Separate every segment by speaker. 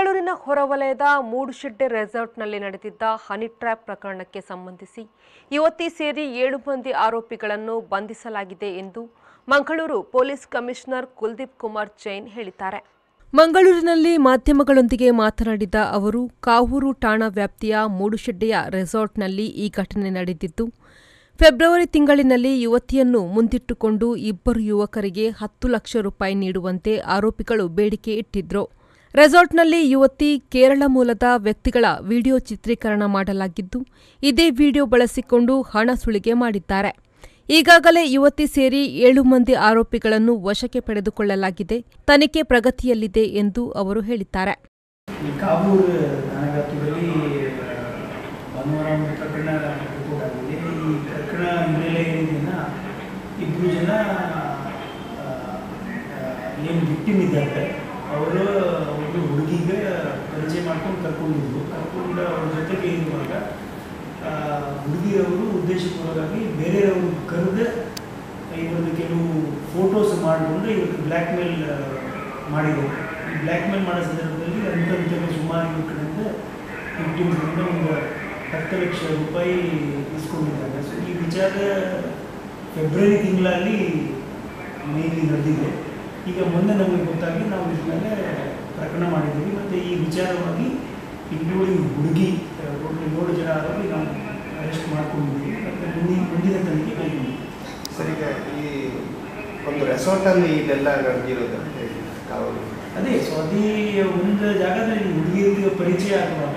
Speaker 1: ಮಂಗಳೂರಿನ ಹೊರವಲಯದ ಮೂಡುಶೆಡ್ಡೆ ರೆಸಾರ್ಟ್ನಲ್ಲಿ ನಡೆದಿದ್ದ ಹನಿ ಟ್ರ್ಯಾಪ್ ಪ್ರಕರಣಕ್ಕೆ ಸಂಬಂಧಿಸಿ ಯುವತಿ ಸೇರಿ ಏಳು ಮಂದಿ ಆರೋಪಿಗಳನ್ನು ಬಂಧಿಸಲಾಗಿದೆ ಎಂದು ಮಂಗಳೂರು ಪೊಲೀಸ್ ಕಮಿಷನರ್ ಕುಲ್ದೀಪ್ ಕುಮಾರ್ ಜೈನ್ ಹೇಳಿದ್ದಾರೆ ಮಂಗಳೂರಿನಲ್ಲಿ ಮಾಧ್ಯಮಗಳೊಂದಿಗೆ ಮಾತನಾಡಿದ ಅವರು ಕಾವೂರು ಠಾಣಾ ವ್ಯಾಪ್ತಿಯ ಮೂಡುಶೆಡ್ಡೆಯ ರೆಸಾರ್ಟ್ನಲ್ಲಿ ಈ ಘಟನೆ ನಡೆದಿದ್ದು ಫೆಬ್ರವರಿ ತಿಂಗಳಿನಲ್ಲಿ ಯುವತಿಯನ್ನು ಮುಂದಿಟ್ಟುಕೊಂಡು ಇಬ್ಬರು ಯುವಕರಿಗೆ ಹತ್ತು ಲಕ್ಷ ರೂಪಾಯಿ ನೀಡುವಂತೆ ಆರೋಪಿಗಳು ಬೇಡಿಕೆ ಇಟ್ಟಿದ್ರು ರೆಸಾರ್ಟ್ನಲ್ಲಿ ಯುವತಿ ಕೇರಳ ಮೂಲದ ವ್ಯಕ್ತಿಗಳ ವಿಡಿಯೋ ಚಿತ್ರೀಕರಣ ಮಾಡಲಾಗಿದ್ದು ಇದೇ ವಿಡಿಯೋ ಬಳಸಿಕೊಂಡು ಹಣ ಸುಲಿಗೆ ಮಾಡಿದ್ದಾರೆ ಈಗಾಗಲೇ ಯುವತಿ ಸೇರಿ ಏಳು ಮಂದಿ ಆರೋಪಿಗಳನ್ನು ವಶಕ್ಕೆ ಪಡೆದುಕೊಳ್ಳಲಾಗಿದೆ ತನಿಖೆ ಪ್ರಗತಿಯಲ್ಲಿದೆ ಎಂದು ಅವರು ಹೇಳಿದ್ದಾರೆ
Speaker 2: ಈ ಕಾಬೂರ್ ಠಾಣಾ ವ್ಯಾಪ್ತಿಯಲ್ಲಿ ಭಾನುವಾರ ಒಂದು ಪ್ರಕರಣ ರಿಪೋರ್ಟ್ ಆಗಿದೆ ಈ ಪ್ರಕರಣ ಹಿನ್ನೆಲೆ ಏನಿದೆಯನ್ನ ಇಬ್ಬರು ಜನ ಏನು ವಿಕ್ಟಿಮ್ ಇದ್ದಾರೆ ಅವರು ಒಂದು ಹುಡುಗಿಗೆ ಪರಿಚಯ ಮಾಡ್ಕೊಂಡು ಕರ್ಕೊಂಡಿದ್ರು ಕರ್ಕೊಂಡು ಅವ್ರ ಜೊತೆಗೆ ಇರುವಾಗ ಆ, ಹುಡುಗಿಯವರು ಉದ್ದೇಶಪೂರ್ವಕವಾಗಿ ಬೇರೆಯವರು ಕರೆದು ಇವ್ರದ್ದು ಕೆಲವು ಫೋಟೋಸ್ ಮಾಡಿಕೊಂಡು ಇವ್ರಿಗೆ ಬ್ಲ್ಯಾಕ್ ಮೇಲ್ ಮಾಡಿದರು ಈ ಬ್ಲ್ಯಾಕ್ ಮೇಲ್ ಮಾಡೋ ಸಂದರ್ಭದಲ್ಲಿ ಅಂతంತೆಲ್ಲ ಸುಮಾರು ಇವ್ರ ಕಡೆಯಿಂದ ವಿಕ್ಟಿಮ್ಸ್ಗಳಿಂದ ಒಂದು ಹತ್ತು ಲಕ್ಷ ರೂಪಾಯಿ ಇಸ್ಕೊಂಡಿದ್ದಾರೆ ಸೊ ಈ ವಿಚಾರ ಫೆಬ್ರವರಿ ತಿಂಗಳಲ್ಲಿ ಮೇಲಿ ನಡೆದಿದೆ ಈಗ ಮೊನ್ನೆ ನಮಗೆ ಗೊತ್ತಾಗಿ ನಾವು ಇದ್ರ ಮೇಲೆ ಪ್ರಕರಣ ಮಾಡಿದ್ದೀವಿ ಮತ್ತು ಈ ವಿಚಾರವಾಗಿ ಇನ್ಕ್ಲೂಡಿಂಗ್ ಹುಡುಗಿ ಒಟ್ಟು ಏಳು ಜನ ಆರೋಪಿ ನಾವು ಅರೆಸ್ಟ್ ಮಾಡ್ಕೊಂಡಿದ್ದೀವಿ ಮತ್ತು ಮುಂದಿನ ಮುಂದಿನ ತನಿಖೆ ಕೈಗೊಂಡಿದ್ದೀವಿ
Speaker 3: ಸರ್ ಈಗ ಈ ಒಂದು ರೆಸಾರ್ಟಲ್ಲಿ ಇದೆಲ್ಲ ನಡೆದಿರೋದು ಹೇಗೆ? ಕಾವಲು
Speaker 2: ಅದೇ ಸೊ ಅದೇ ಒಂದು ಜಾಗದಲ್ಲಿ ಹುಡುಗಿಯರಿಗೆ ಪರಿಚಯ ಆಗುವಾಗ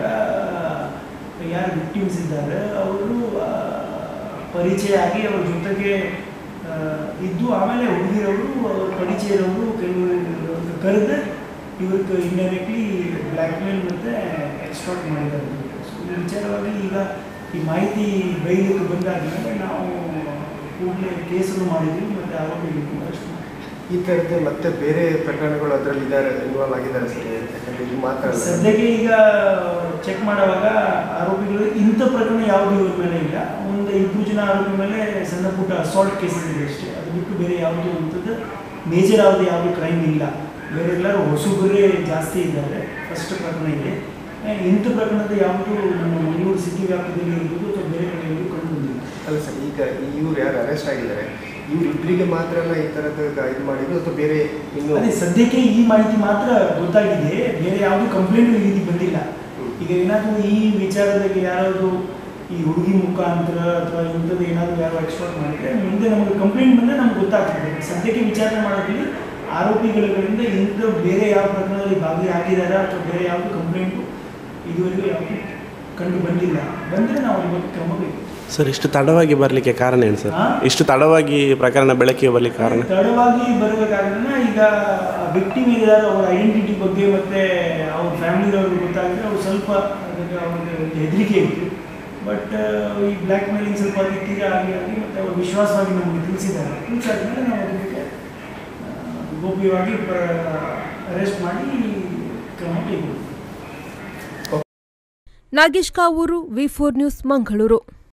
Speaker 2: ಯಾರು ವಿಕ್ಟಿಮ್ಸ್ ಇದ್ದಾರೆ ಅವರು ಆ, ಪರಿಚಯ ಆಗಿ ಅವ್ರ ಜೊತೆಗೆ ಆ, ಇದ್ದು ಆಮೇಲೆ ಹುಡುಗಿಯವರು ಅವ್ರ ಪರಿಚಯದವರು ಕೆಲವು ಕರೆದು ಇವ್ರಿಗೆ ಇಂಡೈರೆಕ್ಟ್ಲಿ ಬ್ಲ್ಯಾಕ್ ಮೇಲ್ ಮತ್ತು ಎಕ್ಸ್ಟ್ರಾಕ್ಟ್ ಮಾಡಿದ್ದಾರೆ ಸೊ ಈ ವಿಚಾರವಾಗಿ ಈಗ ಈ ಮಾಹಿತಿ ಬಯಲಿಗೆ ಬಂದಾದ್ಮೇಲೆ ನಾವು ಕೂಡಲೇ ಕೇಸನ್ನು ಮಾಡಿದ್ದೀವಿ ಮತ್ತು ಆರೋಪಿಗಳನ್ನು ಅರೆಸ್ಟ್ ಮಾಡಿದ್ದೀವಿ
Speaker 3: ಈ ಥರದ್ದು ಮತ್ತೆ ಬೇರೆ ಪ್ರಕರಣಗಳು ಅದರಲ್ಲಿ ಇದ್ದಾರೆ ಇನ್ವಾಲ್ವ್ ಆಗಿದ್ದಾರೆ ಸರ್ ಯಾಕಂದ್ರೆ ಇದು ಮಾತ್ರ ಅಲ್ಲ
Speaker 2: ಸದ್ಯಕ್ಕೆ ಈಗ ಚೆಕ್ ಮಾಡುವಾಗ ಆರೋಪಿಗಳು ಇಂಥ ಪ್ರಕರಣ ಯಾವುದು ಇವ್ರ ಮೇಲೆ ಇಲ್ಲ ಒಂದು ಇಬ್ಬರು ಜನ ಆರೋಪಿ ಮೇಲೆ ಸಣ್ಣ ಪುಟ್ಟ ಅಸಾಲ್ಟ್ ಕೇಸಸ್ ಇದೆ ಅಷ್ಟೇ ಅದು ಬಿಟ್ಟು ಬೇರೆ ಯಾವುದು ಅಂಥದ್ದು ಮೇಜರ್ ಯಾವುದು ಯಾವುದು ಕ್ರೈಮ್ ಇಲ್ಲ ಬೇರೆ ಎಲ್ಲರೂ ಹೊಸಬರೇ ಜಾಸ್ತಿ ಇದ್ದಾರೆ ಫಸ್ಟ್ ಪ್ರಕರಣ ಇದೆ ಆ, ಇಂಥ ಪ್ರಕರಣದ ಯಾವುದು ನಮ್ಮ ಮಂಗಳೂರು ಸಿಟಿ ವ್ಯಾಪ್ತಿಯಲ್ಲಿ ಇರ್ಬೋದು ಅಥವಾ ಬೇರೆ ಕಡೆ ಇರ್ಬೋದು ಕಂಡು ಬಂದಿಲ್ಲ
Speaker 3: ಅಲ್ಲ ಸರ್ ಈಗ ಇವ್ರು ಯಾರು ಅರೆಸ್ಟ್ ಆಗಿದ್ದಾರೆ ಇವ್ರಿಬ್ಬರಿಗೆ ಮಾತ್ರನ ಈ ಥರದ್ದು ಇದು ಮಾಡಿದ್ರು ಅಥವಾ ಬೇರೆ ಇನ್ನೂ
Speaker 2: ಅದೇ ಸದ್ಯಕ್ಕೆ ಈ ಮಾಹಿತಿ ಮಾತ್ರ ಗೊತ್ತಾಗಿದೆ ಬೇರೆ ಯಾವುದು ಕಂಪ್ಲೇಂಟ್ ಈ ರೀತಿ ಬಂದಿಲ್ಲ ಈಗ ಏನಾದರೂ ಈ ವಿಚಾರದಲ್ಲಿ ಯಾರಾದರೂ ಈ ಹುಡುಗಿ ಮುಖಾಂತರ ಅಥವಾ ಇಂಥದ್ದು ಏನಾದರೂ ಯಾರು ಎಕ್ಸ್ಪೋರ್ಟ್ ಮಾಡಿದ್ರೆ ಮುಂದೆ ನಮಗೆ ಕಂಪ್ಲೇಂಟ್ ಬಂದರೆ ನಮ್ಗೆ ಗೊತ್ತಾಗ್ತದೆ ಸದ್ಯಕ್ಕೆ ವಿಚಾರಣೆ ಮಾಡೋದ್ರಲ್ಲಿ ಆರೋಪಿಗಳಿಂದ ಇಂಥ ಬೇರೆ ಯಾವ ಪ್ರಕರಣದಲ್ಲಿ ಭಾಗಿಯಾಗಿದ್ದಾರಾ ಅಥವಾ ಬೇರೆ ಯಾವುದು ಕಂಪ್ಲೇಂಟು ಇದುವರೆಗೂ ಯಾವುದು ಕಂಡು ಬಂದಿಲ್ಲ ಬಂದರೆ ನಾವು ಅದ್ರ ಬಗ್ಗೆ ಕ್ರಮ ಬೇಕು
Speaker 4: ಸರ್ ಇಷ್ಟು ತಡವಾಗಿ ಬರಲಿಕ್ಕೆ ಕಾರಣ ಏನು ಸರ್
Speaker 2: ಹಾ?
Speaker 4: ಇಷ್ಟು ತಡವಾಗಿ ಪ್ರಕರಣ ಬೆಳಕಿಗೆ ಬರಲಿಕ್ಕೆ ಕಾರಣ
Speaker 2: ತಡವಾಗಿ ಬರುವ ಕಾರಣ ಈಗ ವಿಕ್ಟಿಮ್ ಇದ್ದಾರೆ ಅವರ ಐಡೆಂಟಿಟಿ ಬಗ್ಗೆ ಮತ್ತೆ ಅವ್ರ ಫ್ಯಾಮಿಲಿಯವ್ರಿಗೆ ಗೊತ್ತಾಗಿದ್ರೆ ಅವ್ರು ಸ್ವಲ್ಪ ಅದಕ್ಕೆ ಅವ್ರಿಗೆ ಒಂದು ಹೆದರಿಕೆ ಇತ್ತು ಬಟ್ ಈ ಬ್ಲ್ಯಾಕ್ ಮೇಲಿಂಗ್ ಸ್ವಲ್ಪ ತೀರ ಆಗಿ ಆಗಿ ಮತ್ತು ಅವರು ವಿಶ್ವಾಸವಾಗಿ ನಮಗೆ ತಿಳಿಸಿದ್ದಾರೆ ತಿಳಿಸಾದ್ಮೇಲೆ ನಾವು ಅದಕ್ಕೆ ಆ, ಗೋಪ್ಯವಾಗಿ ಅರೆಸ್ಟ್ ಮಾಡಿ ಕ್ರಮ ಕೈಗೊಳ್ತೀವಿ
Speaker 1: Nagesh Kavoor V four news Mangaluru